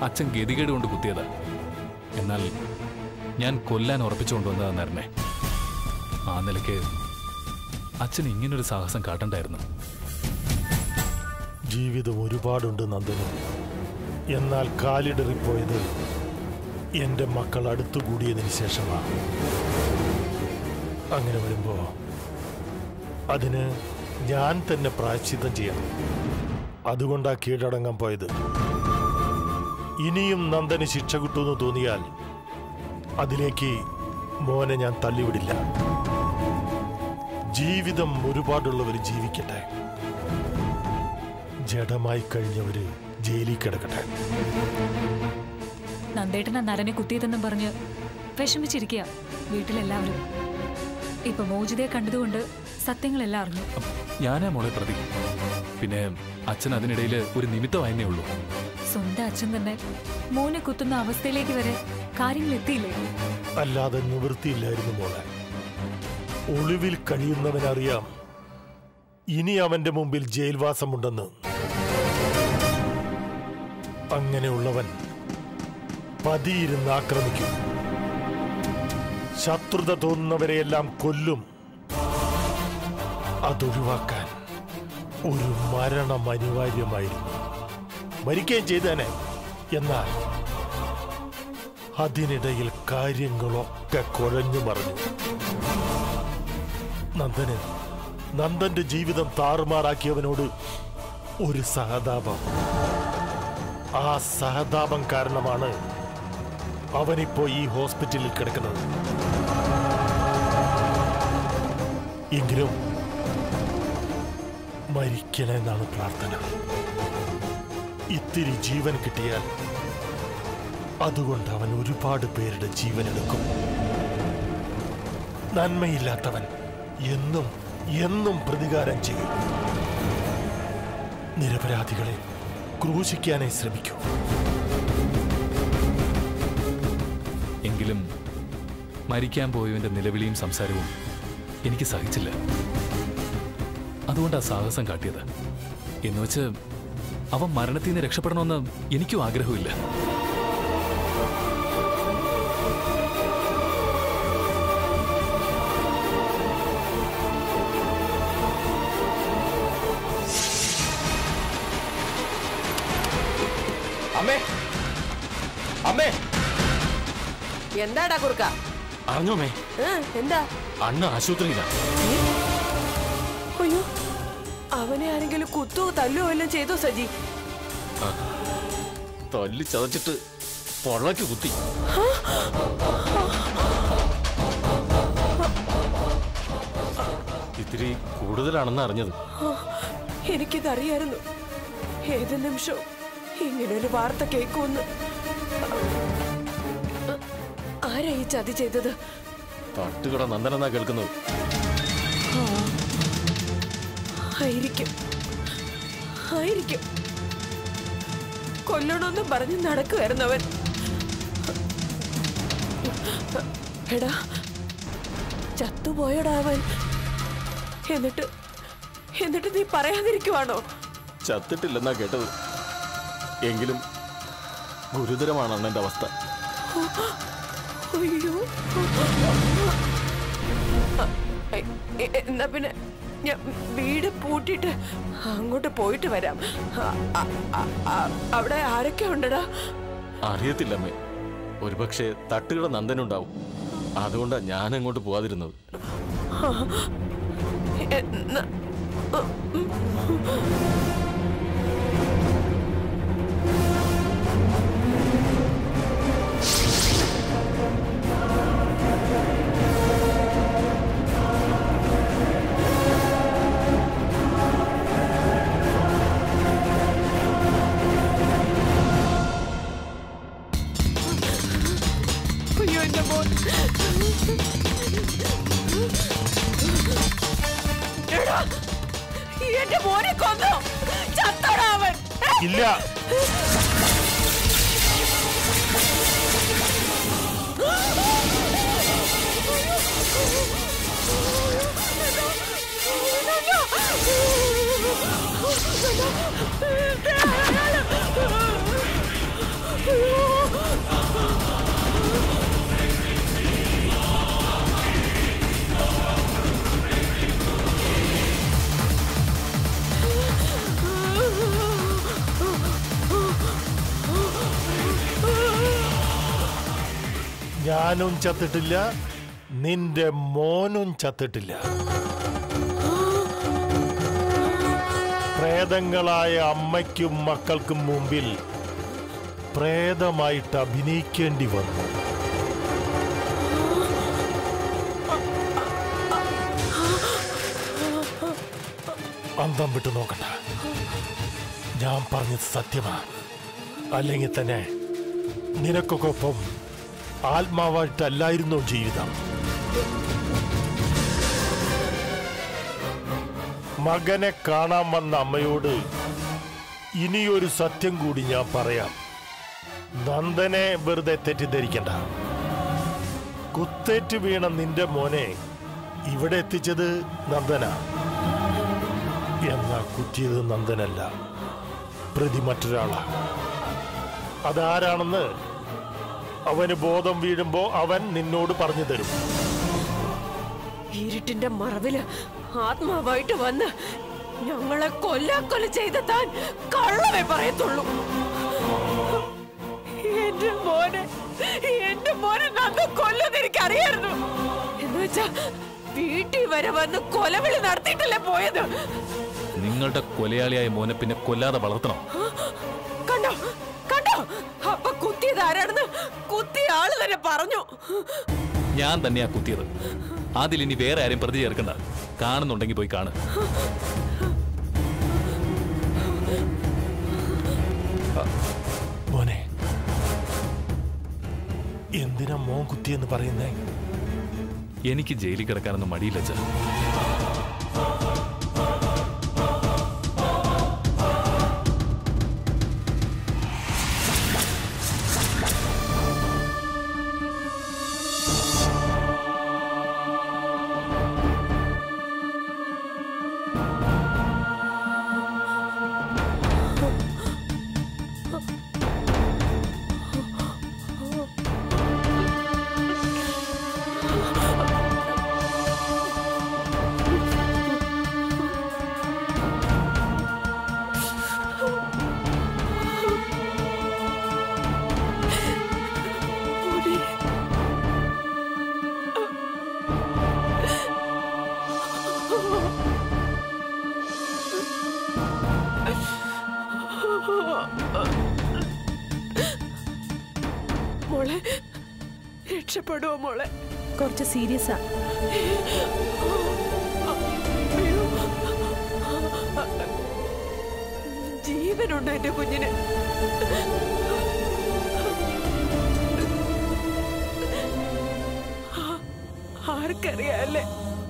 അച്ഛൻ ഗതികേട് കൊണ്ട് കുത്തിയതാ എന്നാൽ ഞാൻ കൊല്ലാൻ ഉറപ്പിച്ചു കൊണ്ടുവന്നതാ നരനെ ആ നിലയ്ക്ക് അച്ഛൻ ഇങ്ങനൊരു സാഹസം കാട്ടണ്ടായിരുന്നു ജീവിതം ഒരുപാടുണ്ട് നന്ദന് എന്നാൽ കാലിടറിപ്പോയത് എൻ്റെ മക്കൾ അടുത്തുകൂടിയതിന് ശേഷമാണ് അങ്ങനെ വരുമ്പോ അതിന് ഞാൻ തന്നെ പ്രായശ്ചിത്തം ചെയ്യണം അതുകൊണ്ടാ കീഴടങ്ങാൻ പോയത് ഇനിയും നന്ദന് ശിക്ഷ കിട്ടുമെന്ന് തോന്നിയാൽ അതിലേക്ക് മോനെ ഞാൻ തള്ളിവിടില്ല ജീവിതം ഒരുപാടുള്ളവർ ജീവിക്കട്ടെ ജഡമായി കഴിഞ്ഞവര് ജയിലിൽ കിടക്കട്ടെ നന്ദേട്ടൻ ആ നരനെ കുത്തിയതെന്നും പറഞ്ഞ് വിഷമിച്ചിരിക്കുക വീട്ടിലെല്ലാവരും ഇപ്പൊ മോചിതയെ കണ്ടതുകൊണ്ട് സത്യങ്ങളെല്ലാം അറിഞ്ഞു ഞാനാ മോളെ പ്രതി പിന്നെ അച്ഛൻ അതിനിടയിൽ ഒരു നിമിത്തമായെന്നേ ഉള്ളൂ സ്വന്തം അച്ഛൻ തന്നെ മോനെ കുത്തുന്ന അവസ്ഥയിലേക്ക് വരെ കാര്യങ്ങൾ എത്തിയില്ലേ അല്ലാതെ നിവൃത്തിയില്ലായിരുന്നു മോളെ ഒളിവിൽ കഴിയുന്നവനറിയാം ഇനി അവന്റെ മുമ്പിൽ ജയിൽവാസമുണ്ടെന്ന് അങ്ങനെയുള്ളവൻ പതിയിരുന്ന് ആക്രമിക്കും ശത്രുത തോന്നുന്നവരെയെല്ലാം കൊല്ലും അതൊഴിവാക്കാൻ ഒരു മരണം അനിവാര്യമായിരുന്നു മരിക്കുകയും ചെയ്തേനെ എന്നാൽ അതിനിടയിൽ കാര്യങ്ങളൊക്കെ കുഴഞ്ഞു മറിഞ്ഞു നന്ദന് നന്ദന്റെ ജീവിതം താറുമാറാക്കിയവനോട് ഒരു സഹതാപം ആ സഹതാപം കാരണമാണ് അവനിപ്പോ ഈ ഹോസ്പിറ്റലിൽ കിടക്കുന്നത് എങ്കിലും മരിക്കണമെന്നാണ് പ്രാർത്ഥന ഇത്തിരി ജീവൻ കിട്ടിയാൽ അതുകൊണ്ട് അവൻ ഒരുപാട് പേരുടെ ജീവനെടുക്കും നന്മയില്ലാത്തവൻ എന്നും എന്നും പ്രതികാരം ചെയ്യും നിരപരാധികളെ ക്രൂശിക്കാനായി ശ്രമിക്കൂ എങ്കിലും മരിക്കാൻ പോയവന്റെ നിലവിളിയും സംസാരവും എനിക്ക് സഹിച്ചില്ല അതുകൊണ്ടാ സാഹസം കാട്ടിയത് എന്നുവെച്ച് അവൻ മരണത്തിൽ നിന്ന് രക്ഷപ്പെടണമെന്ന് എനിക്കും ആഗ്രഹമില്ല അമ്മേ അമ്മേ എന്താടാ കുറുക്ക അറിഞ്ഞോ അമ്മേ ഏ, എന്താ അണ്ണ ആശുപത്രിയിലാണ് അയ്യോ അവനെ ആരെങ്കിലും കുത്തോ തല്ലോ എല്ലാം ചെയ്തോ സജി തല്ലി ചതച്ചിട്ട് പൊള്ളക്ക് കുത്തി ഇത്തിരി കൂടുതലാണെന്ന് അറിഞ്ഞത് എനിക്കിതറിയായിരുന്നു ഏത് നിമിഷവും ഇങ്ങനൊരു വാർത്ത കേൾക്കുമെന്ന് ആരാ ഈ ചതി ചെയ്തത് തട്ടുകട നന്ദനെന്നാ കേൾക്കുന്നത് ആയിരിക്കും ആയിരിക്കും കൊല്ലണമെന്നും പറഞ്ഞ് നടക്കുമായിരുന്നു അവൻ എടാ ചത്തുപോയടാ അവൻ എന്നിട്ട് എന്നിട്ട് നീ പറയാതിരിക്കുവാണോ ചത്തിട്ടില്ലെന്നാ കേട്ടത് എങ്കിലും ഗുരുതരമാണ് അണ്ണന്റെ അവസ്ഥ അയ്യോ എ- എ- എന്നാ പിന്നെ ഞാൻ വീട് പൂട്ടിയിട്ട് അങ്ങോട്ട് പോയിട്ട് വരാം അ- അ- അ- അ- അവിടെ ആരൊക്കെ ഉണ്ടടാ അറിയത്തില്ലമ്മേ ഒരുപക്ഷെ തട്ടുകട നന്ദനുണ്ടാവും അതുകൊണ്ടാ ഞാൻ അങ്ങോട്ട് പോവാതിരുന്നത് എന്നാ അയ്യോ എന്റെ മോൻ എടാ, ഈ എന്റെ മോനെ കൊന്നു ചത്തോടാ അവൻ ഏ? ഇല്ല അയ്യോ ഞാനും ചത്തിട്ടില്ല നിന്റെ മോനും ചത്തിട്ടില്ല പ്രേതങ്ങളായ അമ്മയ്ക്കും മക്കൾക്കും മുമ്പിൽ പ്രേതമായിട്ട് അഭിനയിക്കേണ്ടി വന്നു അന്തം വിട്ടു നോക്കണ്ട ഞാൻ പറഞ്ഞത് സത്യമാ അല്ലെങ്കിൽ തന്നെ നിനക്കൊക്കെ ഒപ്പം ആത്മാവായിട്ടല്ലായിരുന്നോ ജീവിതം മകനെ കാണാൻ വന്ന അമ്മയോട് ഇനിയൊരു സത്യം കൂടി ഞാൻ പറയാം നന്ദനെ വെറുതെ തെറ്റിദ്ധരിക്കണ്ട കുത്തേറ്റ് വീണ നിന്റെ മോനെ ഇവിടെ എത്തിച്ചത് നന്ദനാ എന്നാ കുത്തിയത് നന്ദനല്ല പ്രതി മറ്റൊരാളാ അതാരാണെന്ന് അവന് ബോധം വീഴുമ്പോ അവൻ നിന്നോട് പറഞ്ഞു തരും ഇരുട്ടിന്റെ മറവില് ആത്മാവായിട്ട് വന്ന് ഞങ്ങളെ കൊല്ലാക്കൊല ചെയ്ത താൻ കള്ളവേ പറയത്തുള്ളൂ എന്റെ മോനെ എന്റെ മോനെ നന്ന് കൊല്ലുന്ന എനിക്ക് അറിയായിരുന്നു എന്ന് വെച്ചാ വീട്ടിൽ വരെ വന്ന് കൊലവിളി നടത്തിയിട്ടല്ലേ പോയത് നിങ്ങളുടെ കൊലയാളിയായ മോനെ പിന്നെ കൊല്ലാതെ വളർത്തണം കണ്ടോ കണ്ടോ അപ്പൊ കുത്തിയത് ആരാണെന്ന് കുത്തിയ ആള് തന്നെ പറഞ്ഞു ഞാൻ തന്നെയാ കുത്തിയത് അതിലിനി വേറെ ആരും പ്രതി ചേർക്കണ്ട കാണുന്നുണ്ടെങ്കിൽ പോയി കാണ് മോനെ എന്തിനാ മോൻ കുത്തിയെന്ന് പറയുന്നേ എനിക്ക് ജയിലിൽ കിടക്കാനൊന്നും മടിയില്ല അച്ഛാ മോളെ രക്ഷപ്പെടുവോ മോളെ കുറച്ച് സീരിയസാ ജീവനുണ്ടോ എന്റെ കുഞ്ഞിന് ആ- ആർക്കറിയാല്ലേ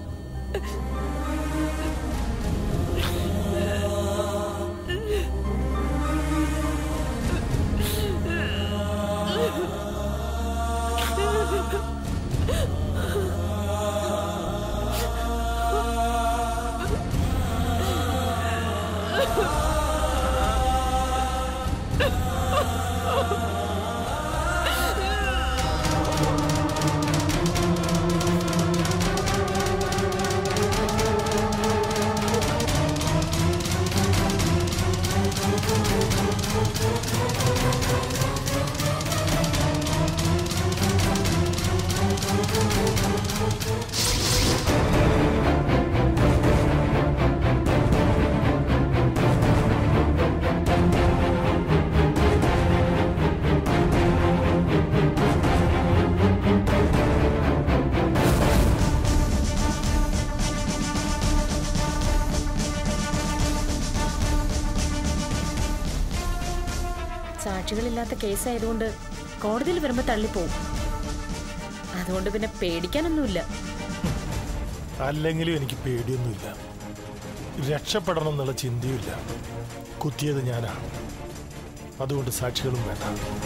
സാക്ഷികളില്ലാത്ത കേസായതുകൊണ്ട് കോടതിയിൽ വരുമ്പോ തള്ളിപ്പോവും അതുകൊണ്ട് പിന്നെ പേടിക്കാനൊന്നുമില്ല അല്ലെങ്കിലും എനിക്ക് പേടിയൊന്നുമില്ല രക്ഷപ്പെടണം എന്നുള്ള ചിന്തയുമില്ല കുത്തിയത് ഞാനാണ് അതുകൊണ്ട് സാക്ഷികളും വേണ്ട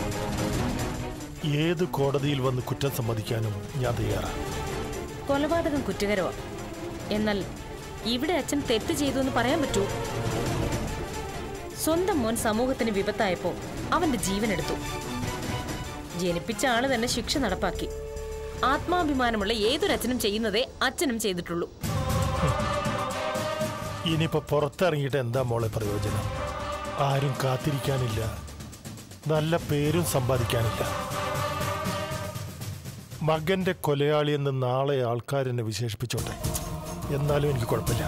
ഏത് കോടതിയിൽ വന്ന് കുറ്റം സമ്മതിക്കാനും ഞാൻ തയ്യാറാണ് കൊലപാതകം കുറ്റകരമാ എന്നാൽ ഇവിടെ അച്ഛൻ തെറ്റ് ചെയ്തു എന്ന് പറയാൻ പറ്റൂ സ്വന്തം മോൻ സമൂഹത്തിന് വിപത്തായപ്പോ അവന്റെ ജീവൻ എടുത്തു ജനിപ്പിച്ച ആള് തന്നെ ശിക്ഷ നടപ്പാക്കി ആത്മാഭിമാനമുള്ള ഏതൊരച്ഛനും ചെയ്യുന്നതേ അച്ഛനും ചെയ്തിട്ടുള്ളൂ ഇനിയിപ്പോ പുറത്തിറങ്ങിയിട്ട് എന്താ മോളെ പ്രയോജനം ആരും കാത്തിരിക്കാനില്ല നല്ല പേരും സമ്പാദിക്കാനില്ല മകന്റെ കൊലയാളിയെന്ന് നാളെ ആൾക്കാരെന്നെ വിശേഷിപ്പിച്ചോട്ടെ എന്നാലും എനിക്ക് കുഴപ്പമില്ല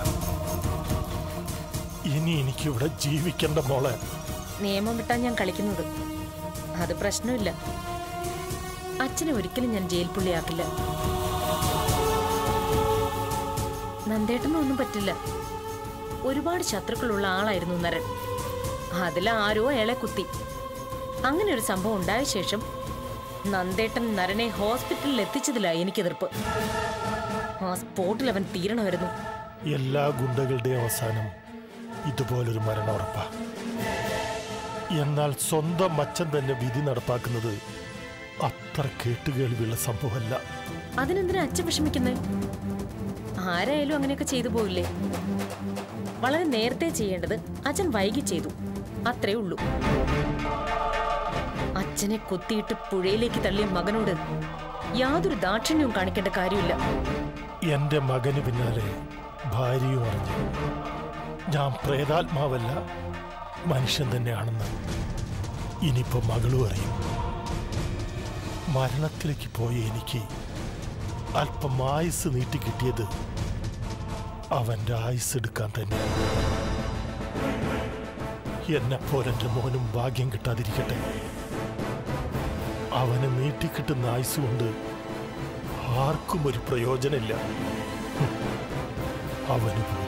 ഇനി എനിക്കിവിടെ ജീവിക്കേണ്ട മോളെ നിയമം വിട്ടാ ഞാൻ കളിക്കുന്നത് അത് പ്രശ്നമില്ല അച്ഛനെ ഒരിക്കലും ഞാൻ ജയിൽ പുള്ളിയാക്കില്ല നന്ദേട്ടനും ഒന്നും പറ്റില്ല ഒരുപാട് ശത്രുക്കളുള്ള ആളായിരുന്നു നരൻ അതിൽ ആരോ അയാളെ കുത്തി അങ്ങനെ ഒരു സംഭവം ഉണ്ടായ ശേഷം നന്ദേട്ടൻ നരനെ ഹോസ്പിറ്റലിൽ എത്തിച്ചതിലായി എനിക്ക് എതിർപ്പ് ആ സ്പോട്ടിൽ അവൻ തീരണമായിരുന്നു എല്ലാ ഗുണ്ടകളുടെയും അവസാനം ഇതുപോലൊരു മരണം ഉറപ്പാ എന്നാൽ സ്വന്തം അച്ഛൻ തന്നെ വിധി നടപ്പാക്കുന്നത് അത്ര കേട്ടുകേൾവിയുള്ള സംഭവമല്ല അതിനെന്തിനാ അച്ഛൻ വിഷമിക്കുന്നേ ആരായാലും അങ്ങനെയൊക്കെ ചെയ്തു പോവില്ലേ വളരെ നേരത്തെ ചെയ്യേണ്ടത് അച്ഛൻ വൈകി ചെയ്തു അത്രേ ഉള്ളൂ അച്ഛനെ കൊത്തിയിട്ട് പുഴയിലേക്ക് തള്ളിയ മകനോട് യാതൊരു ദാക്ഷിണ്യവും കാണിക്കേണ്ട കാര്യമില്ല എന്റെ മകന് പിന്നാലെ ഭാര്യയും അറിഞ്ഞു ഞാൻ പ്രേതാത്മാവല്ല മനുഷ്യൻ തന്നെയാണെന്ന് ഇനിയിപ്പോ മകളും അറിയും മരണത്തിലേക്ക് പോയ എനിക്ക് അല്പം ആയുസ് നീട്ടി കിട്ടിയത് അവന്റെ ആയുസ് എടുക്കാൻ തന്നെ എന്നെപ്പോലെ എൻ്റെ മോനും ഭാഗ്യം കിട്ടാതിരിക്കട്ടെ അവന് നീട്ടിക്കിട്ടുന്ന ആയുസ് കൊണ്ട് ആർക്കും ഒരു പ്രയോജനമില്ല ഹും. അവന് പോലും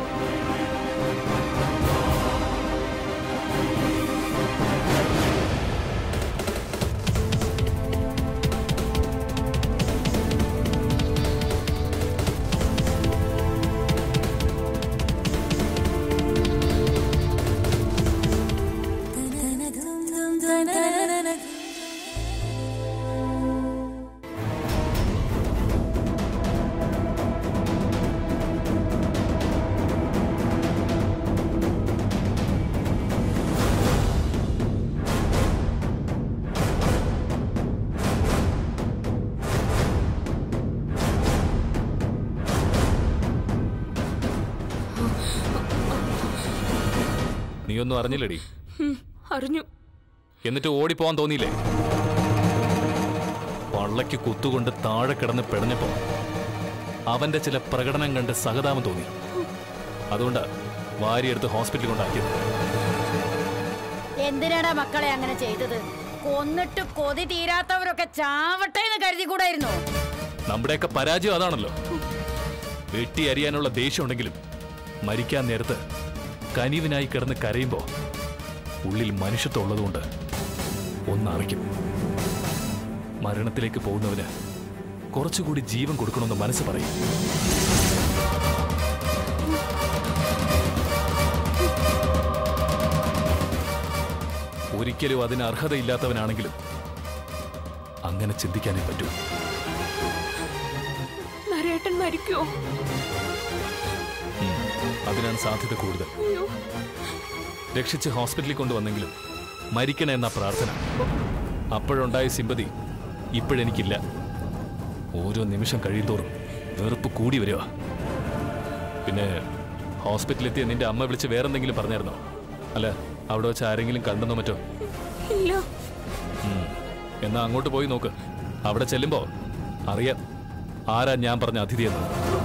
നീയൊന്നും അറിഞ്ഞില്ലടി അറിഞ്ഞു എന്നിട്ട് ഓടിപ്പോവാൻ തോന്നിയില്ലേ പള്ളയ്ക്ക് കുത്തുകൊണ്ട് താഴെ കിടന്ന് പിടഞ്ഞപ്പോ അവന്റെ ചില പ്രകടനം കണ്ട് സഹതാപം തോന്നി അതുകൊണ്ടാ വാരിയെടുത്ത് ഹോസ്പിറ്റലിൽ കൊണ്ടാക്കിയത് എന്തിനാടാ മക്കളെ അങ്ങനെ ചെയ്തത് കൊന്നിട്ട് കൊതി തീരാത്തവരൊക്കെ ചാവട്ടെ എന്ന് കരുതി കൂടായിരുന്നു നമ്മുടെയൊക്കെ പരാജയം അതാണല്ലോ വെട്ടി അരിയാനുള്ള ദേഷ്യം ഉണ്ടെങ്കിലും മരിക്കാൻ നേരത്ത് കനിവിനായി കിടന്ന് കരയുമ്പോ ഉള്ളിൽ മനുഷ്യത്വം ഉള്ളതുകൊണ്ട് ഒന്നറിക്കും മരണത്തിലേക്ക് പോകുന്നവന് കുറച്ചുകൂടി ജീവൻ കൊടുക്കണമെന്ന് മനസ്സ് പറയും ഒരിക്കലും അതിന് അർഹതയില്ലാത്തവനാണെങ്കിലും അങ്ങനെ ചിന്തിക്കാനേ പറ്റൂ നരേട്ടൻ മരിക്കോ ഉം. അതിനാണ് സാധ്യത കൂടുതൽ രക്ഷിച്ച് ഹോസ്പിറ്റലിൽ കൊണ്ടുവന്നെങ്കിലും മരിക്കണ എന്ന പ്രാർത്ഥന അപ്പോഴുണ്ടായ സിമ്പതി ഇപ്പോഴെനിക്കില്ല ഓരോ നിമിഷം കഴിയുന്തോറും വെറുപ്പ് കൂടി വരിക പിന്നെ ഹോസ്പിറ്റലിലെത്തിയ നിന്റെ അമ്മ വിളിച്ച് വേറെന്തെങ്കിലും പറഞ്ഞായിരുന്നോ അല്ല അവിടെ വെച്ച് ആരെങ്കിലും കണ്ടെന്നോ മറ്റോ ഇല്ല ഉം. എന്നാ അങ്ങോട്ട് പോയി നോക്ക് അവിടെ ചെല്ലുമ്പോ അറിയാം ആരാ ഞാൻ പറഞ്ഞ അതിഥിയെന്ന്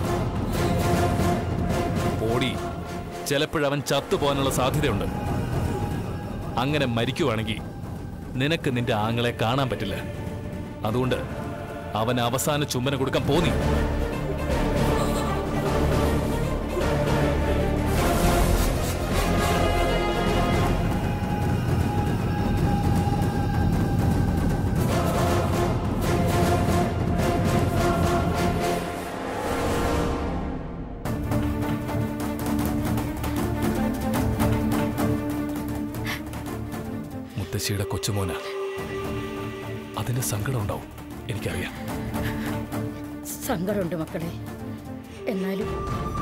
ഓടി ചിലപ്പോഴവൻ ചത്തുപോകാനുള്ള സാധ്യതയുണ്ട് അങ്ങനെ മരിക്കുവാണെങ്കിൽ നിനക്ക് നിന്റെ ആങ്ങളെ കാണാൻ പറ്റില്ല അതുകൊണ്ട് അവൻ അവസാന ചുമ്മന കൊടുക്കാൻ പോന്നി മുത്തശ്ശിയുടെ കൊച്ചുമോന അതിന്റെ സങ്കടം ഉണ്ടാവും എനിക്കറിയാം സങ്കടമുണ്ട് മക്കളെ എന്നാലും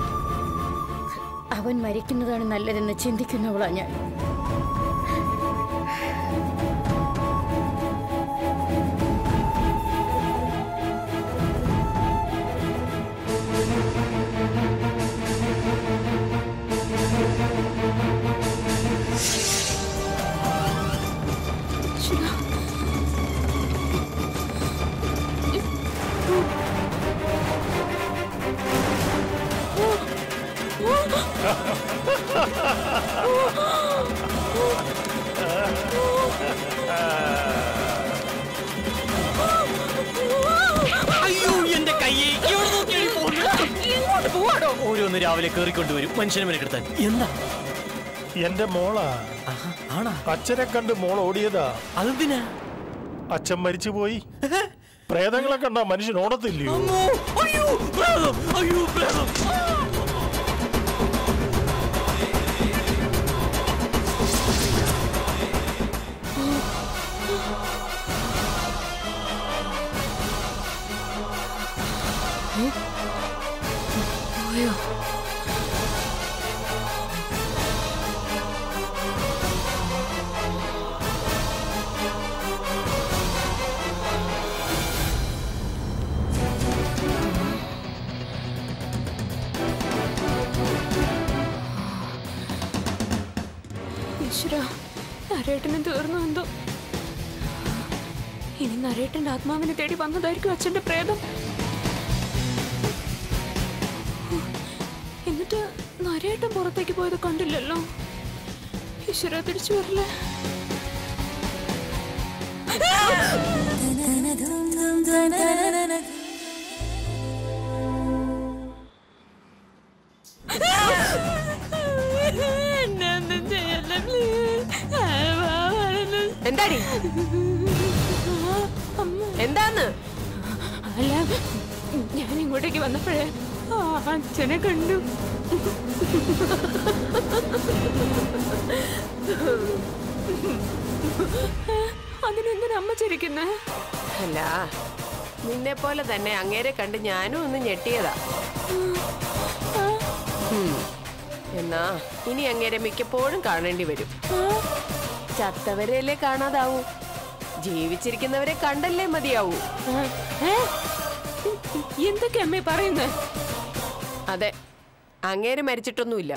അവൻ മരിക്കുന്നതാണ് നല്ലതെന്ന് ചിന്തിക്കുന്നവളാ ഞാൻ രാവിലെ കേറിക്കൊണ്ടുവരും മനുഷ്യനെ മെനക്കെടുത്താൻ എന്താ എന്റെ മോളാ ആഹാ, ആണാ അച്ഛനെ കണ്ട് മോൾ ഓടിയതാ അതെന്തിനാ അച്ഛൻ മരിച്ചുപോയി പ്രേതങ്ങളെ കണ്ട മനുഷ്യൻ ഓടത്തില്ലയോ അമ്മോ, അയ്യോ പ്രേതം അയ്യോ പ്രേതം പോയോ ഈശ്വര നരേട്ടന് തീർന്നു എന്തോ ഇനി നരേട്ടന്റെ ആത്മാവിനെ തേടി വന്നതായിരിക്കും അച്ഛന്റെ പ്രേതം എന്നിട്ട് നരേട്ടൻ പുറത്തേക്ക് പോയത് കണ്ടില്ലല്ലോ ഈശ്വര തിരിച്ചു വരില്ലേ എന്താടി എന്താന്ന് അല്ല ഞാൻ ഇങ്ങോട്ടേക്ക് വന്നപ്പോഴേ ആ അച്ഛനെ കണ്ടു അതിനെന്തിനാ അമ്മ ചിരിക്കുന്നേ അല്ല നിന്നെ പോലെ തന്നെ അങ്ങേരെ കണ്ട് ഞാനും ഒന്ന് ഞെട്ടിയതാ ഹും. എന്നാ ഇനി അങ്ങേരെ മിക്കപ്പോഴും കാണേണ്ടി വരും ചത്തവരെയല്ലേ കാണാതാവൂ ജീവിച്ചിരിക്കുന്നവരെ കണ്ടല്ലേ മതിയാവൂ ഏ? എന്തൊക്കെ അമ്മേ പറയുന്നേ അതെ അങ്ങേര് മരിച്ചിട്ടൊന്നുമില്ല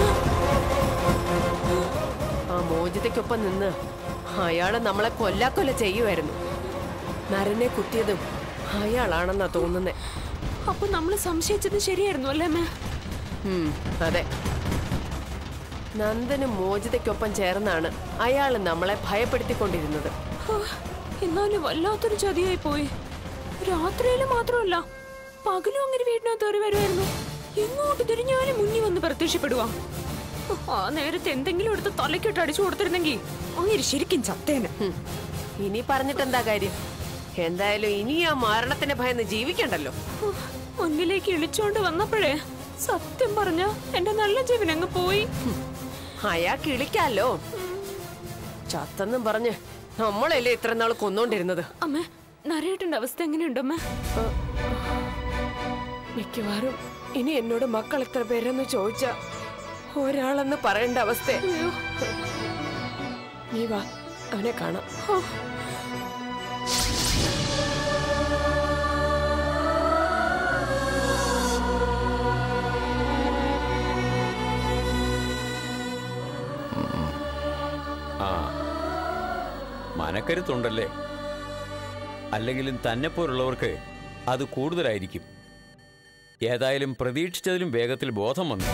ആ മോചിതയ്ക്കൊപ്പം നിന്ന് അയാള് നമ്മളെ കൊല്ലാക്കൊല്ല ചെയ്യുമായിരുന്നു നരനെ കുത്തിയതും അയാളാണെന്നാ തോന്നുന്നേ അപ്പൊ നമ്മൾ സംശയിച്ചത് ശരിയായിരുന്നു അല്ലേ അമ്മേ ഉം, അതെ നന്ദനും മോചിതയ്ക്കൊപ്പം ചേർന്നാണ് അയാൾ നമ്മളെ ഭയപ്പെടുത്തിക്കൊണ്ടിരുന്നത് ഹോ, എന്നാലും വല്ലാത്തൊരു ചതിയായി പോയി രാത്രിയില് മാത്രമല്ല പകലും അങ്ങനെ വീടിനകത്ത് കയറി വരുമായിരുന്നു എങ്ങോട്ട് തിരിഞ്ഞാലും മുന്നിൽ വന്ന് പ്രത്യക്ഷപ്പെടുവാ ആ നേരത്തെ എന്തെങ്കിലും എടുത്ത് തലക്കിട്ട് അടിച്ചു കൊടുത്തിരുന്നെങ്കിൽ അങ്ങനെ ശരിക്കും ചത്തേനെ ഹും, ഇനി പറഞ്ഞിട്ടെന്താ കാര്യം എന്തായാലും ഇനി ആ മരണത്തിന് ഭയന്ന് ജീവിക്കണ്ടല്ലോ ഹോ, മുന്നിലേക്ക് ഇളിച്ചോണ്ട് വന്നപ്പോഴേ സത്യം പറഞ്ഞ എന്റെ നല്ല ജീവൻ അങ്ങ് പോയി അയാൾക്ക് ഇളിക്കാലോ ചത്തെന്നും പറഞ്ഞ് നമ്മളല്ലേ ഇത്ര നാൾ കൊന്നോണ്ടിരുന്നത് അമ്മ നരേട്ടന്റെ അവസ്ഥ എങ്ങനെയുണ്ടമ്മ മിക്കവാറും ഇനി എന്നോട് മക്കൾ എത്ര പേരെന്ന് ചോദിച്ച ഒരാളെന്ന് പറയേണ്ട അവസ്ഥ നീ വാ അവനെ കാണാം ആ മനക്കരുത്തുണ്ടല്ലേ അല്ലെങ്കിലും തന്നെ പോലുള്ളവർക്ക് അത് കൂടുതലായിരിക്കും ഏതായാലും പ്രതീക്ഷിച്ചതിലും വേഗത്തിൽ ബോധം വന്നു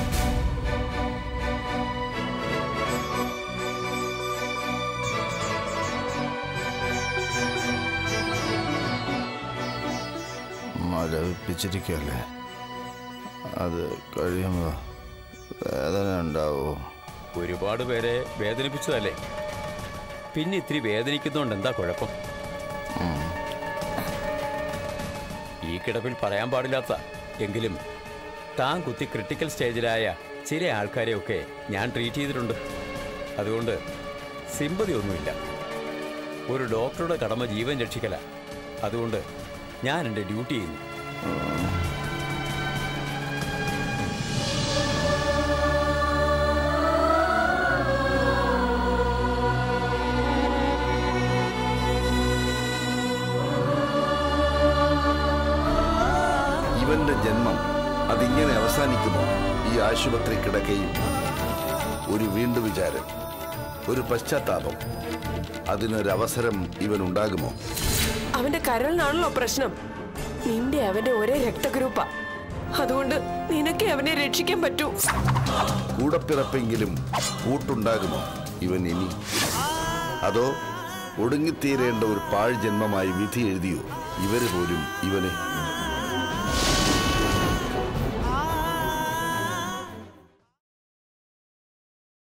മരവിപ്പിച്ചിരിക്കല്ലേ അത് കഴിയുമ്പോൾ വേദന ഉണ്ടാവോ ഒരുപാട് പേരെ വേദനിപ്പിച്ചതല്ലേ പിന്നെ ഇത്തിരി വേദനിക്കുന്നതുകൊണ്ട് എന്താ കുഴപ്പം ഈ കിടപ്പിൽ പറയാൻ പാടില്ലാത്ത എങ്കിലും താൻ കുത്തി ക്രിട്ടിക്കൽ സ്റ്റേജിലായ ചില ആൾക്കാരെയൊക്കെ ഞാൻ ട്രീറ്റ് ചെയ്തിട്ടുണ്ട് അതുകൊണ്ട് സിമ്പതി ഒന്നുമില്ല ഒരു ഡോക്ടറുടെ കടമ ജീവൻ രക്ഷിക്കല അതുകൊണ്ട് ഞാൻ എൻ്റെ ഡ്യൂട്ടി ചെയ്യുന്നു ഇവന്റെ ജന്മം അതിങ്ങനെ അവസാനിക്കുമോ ഈ ആശുപത്രി കിടക്കയും ഒരു വീണ്ടു വിചാരം ഒരു പശ്ചാത്താപം അതിനൊരവസരം ഇവനുണ്ടാകുമോ അവന്റെ കരളിനാണല്ലോ പ്രശ്നം നിന്റെ അവന്റെ ഒരേ രക്തഗ്രൂപ്പാ അതുകൊണ്ട് നിനക്ക് അവനെ രക്ഷിക്കാൻ പറ്റൂ കൂടപ്പിറപ്പെങ്കിലും കൂട്ടുണ്ടാകുമോ ഇവൻ ഇനി അതോ ഒടുങ്ങിത്തീരേണ്ട ഒരു പാഴ് ജന്മമായി വിധി എഴുതിയോ ഇവര് പോലും ഇവനെ